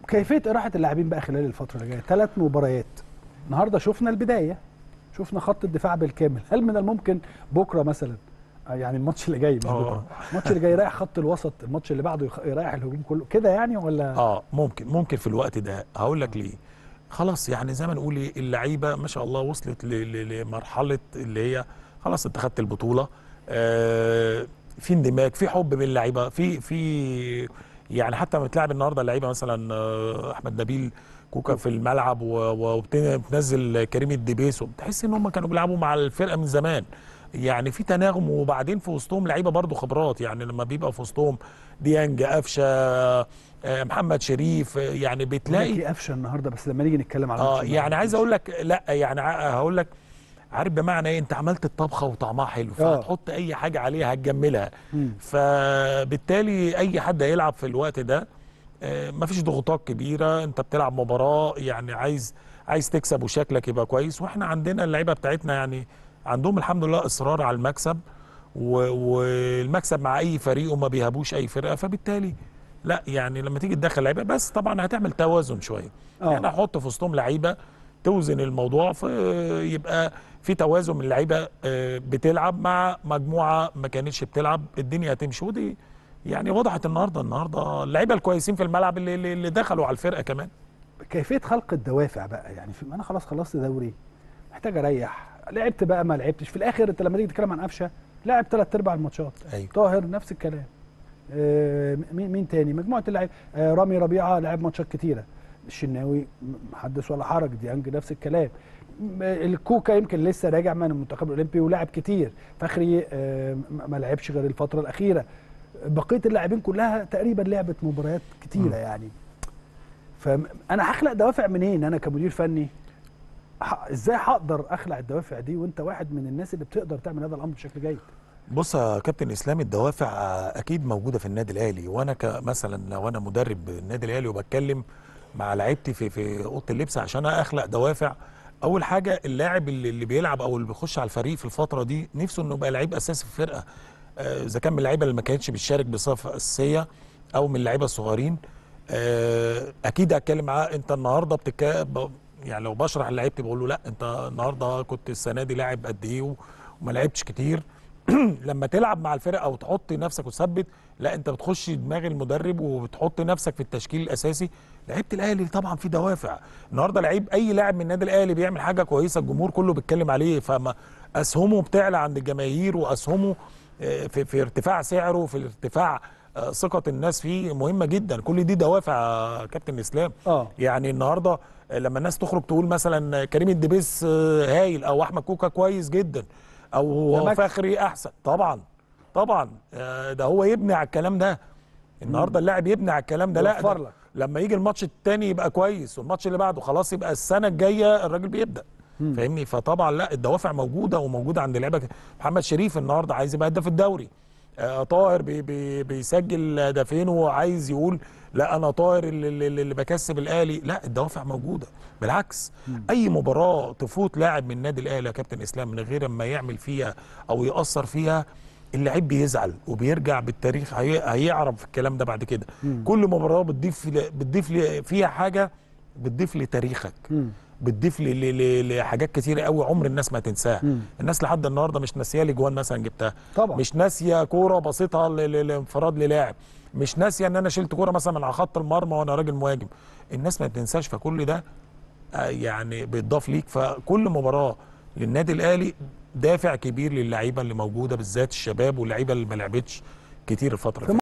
كيفيه اراحه اللاعبين بقى خلال الفتره اللي جايه ثلاث مباريات النهارده شفنا البدايه شفنا خط الدفاع بالكامل هل من الممكن بكره مثلا آه يعني الماتش اللي جاي مش آه. بكره الماتش اللي جاي رايح خط الوسط الماتش اللي بعده يخ- يريح الهجوم كله كده يعني ولا اه ممكن ممكن في الوقت ده هقول لك ليه خلاص يعني زي ما نقول إيه، اللعيبه ما شاء الله وصلت ل- ل- لمرحله اللي هي خلاص انت خدت البطوله آه في اندماج في حب بين اللعيبه في في يعني حتى لما تلعب النهارده اللعيبه مثلا آه، احمد نبيل كوكا في الملعب و- وبتنزل كريم الدبيس وبتحس ان هم كانوا بيلعبوا مع الفرقه من زمان يعني في تناغم وبعدين في وسطهم لعيبه برضو خبرات يعني لما بيبقى في وسطهم ديانج قفشه آه، محمد شريف آه، يعني تلاقي بتلاقي قفشه النهارده بس لما نيجي نتكلم على اه الماتش يعني النهاردة. عايز اقول لك لا يعني ع- هقول لك عارف بمعنى ايه انت عملت الطبخه وطعمها حلو آه. فهتحط اي حاجه عليها هتجملها مم. فبالتالي اي حد هيلعب في الوقت ده آه، مفيش ضغوطات كبيره انت بتلعب مباراه يعني عايز عايز تكسب وشكلك يبقى كويس واحنا عندنا اللعيبه بتاعتنا يعني عندهم الحمد لله اصرار على المكسب و- والمكسب مع اي فريق وما بيهابوش اي فرقه فبالتالي لا يعني لما تيجي تدخل لعيبه بس طبعا هتعمل توازن شويه آه. يعني احط في وسطهم لعيبه توزن الموضوع فيبقى في توازن من اللعيبه آه، بتلعب مع مجموعه ما كانتش بتلعب الدنيا هتمشي ودي يعني وضحت النهارده النهارده اللعيبه الكويسين في الملعب اللي, اللي اللي دخلوا على الفرقه كمان كيفيه خلق الدوافع بقى يعني في انا خلاص خلصت دوري محتاج اريح لعبت بقى ما لعبتش في الاخر انت لما تيجي تتكلم عن قفشه لعب ثلاث ارباع الماتشات ايوه طاهر نفس الكلام آه، مين مين تاني مجموعه اللعيبه آه، رامي ربيعه لعب ماتشات كتيره الشناوي م- محدث ولا حرج ديانج نفس الكلام م- الكوكا يمكن لسه راجع من المنتخب الاولمبي ولعب كتير فخري آه، م- ما لعبش غير الفتره الاخيره بقيه اللاعبين كلها تقريبا لعبت مباريات كتيره م. يعني فانا هخلق دوافع منين انا كمدير فني ح- ازاي هقدر اخلق الدوافع دي وانت واحد من الناس اللي بتقدر تعمل هذا الامر بشكل جيد بص يا كابتن اسلام الدوافع اكيد موجوده في النادي الاهلي وانا كمثلا لو انا مدرب النادي الاهلي وبتكلم مع لعيبتي في في اوضه اللبس عشان اخلق دوافع اول حاجه اللاعب اللي, اللي بيلعب او اللي بيخش على الفريق في الفتره دي نفسه انه يبقى لعيب اساسي في الفرقه آه، اذا كان من اللعيبه اللي ما كانتش بتشارك بصفه اساسيه او من اللعيبه الصغيرين آه، اكيد هتكلم معاه انت النهارده بتك... ب- يعني لو بشرح لعيبتي بقول له لا انت النهارده كنت السنه دي لاعب قد ايه و- وما لعبتش كتير لما تلعب مع الفرقه او تحط نفسك وتثبت لا انت بتخش دماغ المدرب وبتحط نفسك في التشكيل الاساسي لعيبه الاهلي طبعا في دوافع النهارده لعيب اي لاعب من النادي الاهلي بيعمل حاجه كويسه الجمهور كله بيتكلم عليه فما اسهمه بتعلى عند الجماهير واسهمه آه، في, في ارتفاع سعره في ارتفاع آه، ثقه الناس فيه مهمه جدا كل دي دوافع يا كابتن اسلام اه يعني النهارده لما الناس تخرج تقول مثلا كريم الدبيس آه، هايل او احمد كوكا كويس جدا ده او مكسب. فخري احسن طبعا طبعا آه، ده هو يبني على الكلام ده النهارده اللاعب يبني على الكلام ده لا يوفر ده لك. لما يجي الماتش التاني يبقى كويس والماتش اللي بعده خلاص يبقى السنه الجايه الراجل بيبدا مم. فاهمني فطبعا لا الدوافع موجوده وموجوده عند لعيبه ك- محمد شريف النهارده عايز يبقى هداف الدوري آه، طاهر بي بي بيسجل هدفين وعايز يقول لا انا طاهر اللي, اللي, اللي بكسب الاهلي لا الدوافع موجوده بالعكس اي مباراه تفوت لاعب من النادي الاهلي يا كابتن اسلام من غير ما يعمل فيها او ياثر فيها اللعيب بيزعل وبيرجع بالتاريخ هي هيعرف الكلام ده بعد كده مم. كل مباراه بتضيف ل- بتضيف ل- فيها حاجه بتضيف لتاريخك مم. بتضيف ل- ل- ل- لحاجات كتيره قوي عمر الناس ما تنساها مم. الناس لحد النهارده مش ناسيه لي جوان مثلا جبتها طبعا مش ناسيه كوره بسيطها ل- ل- لانفراد للاعب مش ناسيه ان انا شلت كوره مثلا من على خط المرمى وانا راجل مهاجم الناس ما بتنساش فكل ده آه، يعني بيتضاف ليك فكل مباراه للنادي الاهلي دافع كبير للعيبه اللي موجوده بالذات الشباب واللعيبه اللي ما لعبتش كتير الفتره اللي